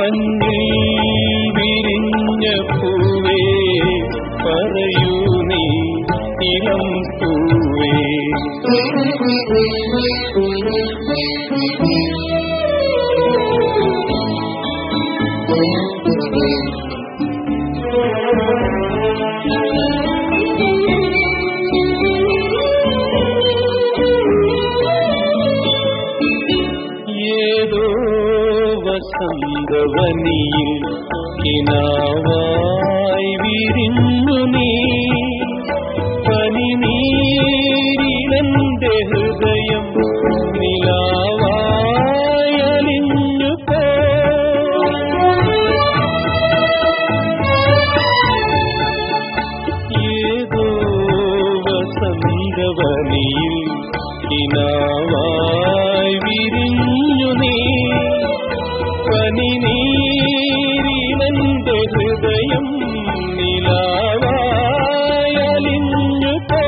മഞ്ഞിൽ വിരിഞ്ഞ പൂവേ പറയൂ നീ ഇളം പൂവേ ഏതോ വസന്തവനിയിൽ കിനാവായി വിരിഞ്ഞു നീ പനിനീരിലെന്റെ ഹൃദയം നിലാവായി അലിഞ്ഞു പോ ഏതോ വസന്തവനിയിൽ കിനാവായി വിരിഞ്ഞു നീ പനിനീരിലെന്റെ ഹൃദയം നിലാവായി അലിഞ്ഞു പോ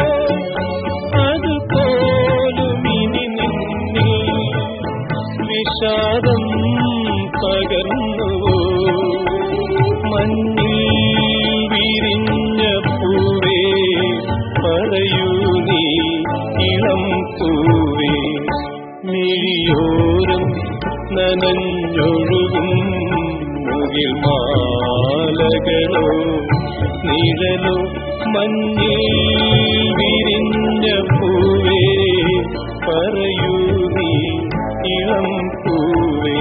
അതുപോലും ഇനി നിന്നിൽ വിഷാദം പകർന്നുവോ മഞ്ഞിൽ വിരിഞ്ഞ പൂവേ പറയൂ നീ ഇളം പൂവേ മിഴിയോരം നനഞ്ഞൊഴുകും മുകിൽ മാലകളോ നിഴലോ മഞ്ഞിൽ വിരിഞ്ഞ പൂവേ പറയൂ നീ ഇളം പൂവേ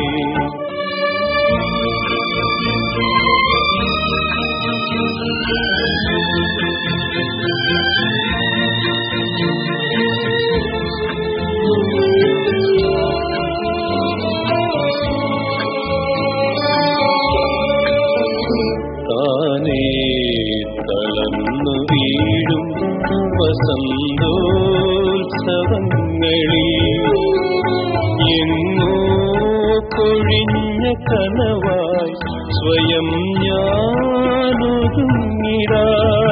താനേ തളർന്നു വീഴും വസന്തോത്സവങ്ങളിൽ എങ്ങോ കൊഴിഞ്ഞ കനവായി സ്വയം ഞാനൊതുങ്ങിടാ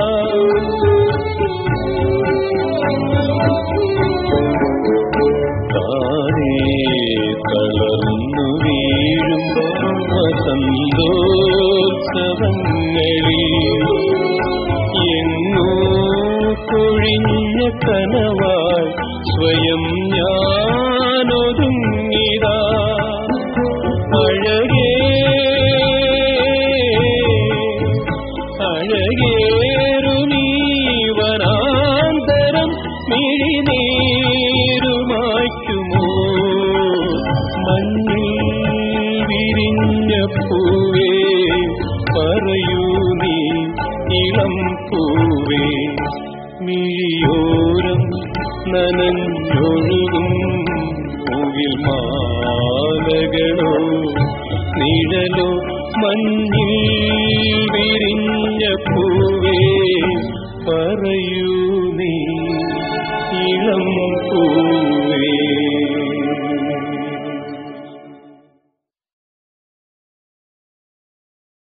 താനേ തളർന്നു വീഴും വസന്തോത്സവങ്ങളിൽ എങ്ങോ കൊഴിഞ്ഞ കനവായി സ്വയം ഞാനൊതുങ്ങിടാ അഴകേ അഴകേറുമീ വനാന്തരം മിഴിനീരുമാറ്റുമോ മഞ്ഞിൽ വിരിഞ്ഞ പൂവേ പറയൂ നീ ഇളം പൂവേ മിഴിയോരം നനഞ്ഞൊഴുകും മുകിൽ മാലകളോ നിഴലോ മഞ്ഞിൽ